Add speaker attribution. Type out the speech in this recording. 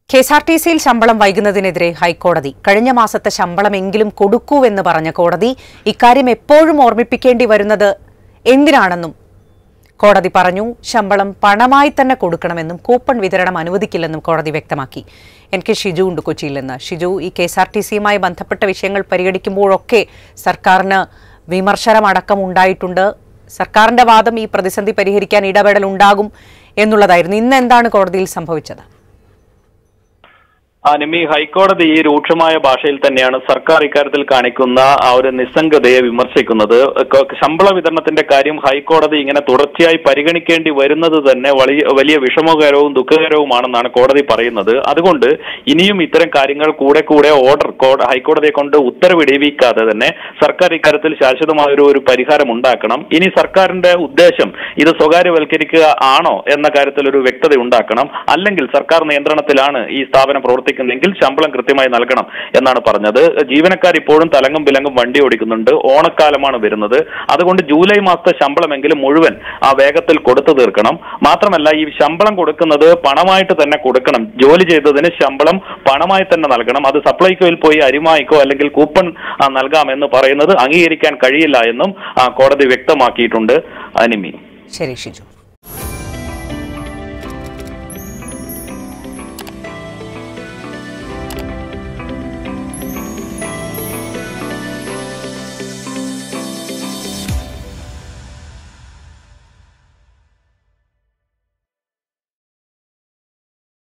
Speaker 1: K S R T സിയിൽ ശമ്പളം വൈകുന്നതിനെതിരെ ഹൈക്കോടതി കഴിഞ്ഞ മാസത്തെ ശമ്പളമെങ്കിലും കൊടുക്കൂവെന്ന് പറഞ്ഞ കോടതി ഇക്കാര്യം എപ്പോഴും ഓർമ്മിപ്പിക്കേണ്ടി വരുന്നത് എന്തിനാണെന്നും കോടതി പറഞ്ഞു ശമ്പളം പണമായി തന്നെ കൊടുക്കണമെന്നും കൂപ്പൺ വിതരണം അനുവദിക്കില്ലെന്നും കോടതി വ്യക്തമാക്കി എൻ കെ ഷിജു ഉണ്ട് കൊച്ചിയിൽ നിന്ന് ഷിജു ഈ കെ എസ് ആർ ടി സിയുമായി ബന്ധപ്പെട്ട വിഷയങ്ങൾ പരിഗണിക്കുമ്പോഴൊക്കെ സർക്കാരിന് വിമർശനമടക്കം ഉണ്ടായിട്ടുണ്ട് സർക്കാരിന്റെ വാദം ഈ പ്രതിസന്ധി പരിഹരിക്കാൻ ഇടപെടൽ ഉണ്ടാകും എന്നുള്ളതായിരുന്നു ഇന്ന് എന്താണ് കോടതിയിൽ സംഭവിച്ചത്
Speaker 2: ആ നിമി ഹൈക്കോടതി ഈ രൂക്ഷമായ ഭാഷയിൽ തന്നെയാണ് സർക്കാർ ഇക്കാര്യത്തിൽ കാണിക്കുന്ന ആ ഒരു നിസ്സംഗതയെ വിമർശിക്കുന്നത് ക- ശമ്പള വിതരണത്തിന്റെ കാര്യം ഹൈക്കോടതി ഇങ്ങനെ തുടർച്ചയായി പരിഗണിക്കേണ്ടി വരുന്നത് തന്നെ വലിയ വലിയ വിഷമകരവും ദുഃഖകരവുമാണെന്നാണ് കോടതി പറയുന്നത് അതുകൊണ്ട് ഇനിയും ഇത്തരം കാര്യങ്ങൾ കൂടെ കൂടെ ഓർഡർ കോ- ഹൈക്കോടതിയെ കൊണ്ട് ഉത്തരവിടിവിക്കാതെ തന്നെ സർക്കാർ ഇക്കാര്യത്തിൽ ശാശ്വതമായ ഒരു ഒരു പരിഹാരം ഉണ്ടാക്കണം ഇനി സർക്കാരിന്റെ ഉദ്ദേശം ഇത് സ്വകാര്യവൽക്കരിക്കുക ആണോ എന്ന കാര്യത്തിൽ ഒരു വ്യക്തത ഉണ്ടാക്കണം അല്ലെങ്കിൽ സർക്കാർ നിയന്ത്രണത്തിലാണ് ഈ സ്ഥാപനം പ്രവർത്തിക്കുന്നതെങ്കിൽ ശമ്പളം കൃത്യമായി നൽകണം എന്നാണ് പറഞ്ഞത് ജീവനക്കാർ ഇപ്പോഴും തലങ്ങും വിലങ്ങും വണ്ടി ഓടിക്കുന്നുണ്ട് ഓണക്കാലമാണ് വരുന്നത് അതുകൊണ്ട് ജൂലൈ മാസത്തെ ശമ്പളമെങ്കിലും മുഴുവൻ ആ വേഗത്തിൽ കൊടുത്തു തീർക്കണം മാത്രമല്ല ഈ ശമ്പളം കൊടുക്കുന്നത് പണമായിട്ട് തന്നെ കൊടുക്കണം ജോലി ചെയ്തതിന് ശമ്പളം പണമായി തന്നെ നൽകണം അത് സപ്ലൈകോയിൽ പോയി അരിമായിക്കോ അല്ലെങ്കിൽ കൂപ്പൺ ആ, നൽകാമെന്ന് പറയുന്നത് അംഗീകരിക്കാൻ കഴിയില്ല എന്നും ആ, കോടതി വ്യക്തമാക്കിയിട്ടുണ്ട് അനിമി
Speaker 1: ശരി ഷിജു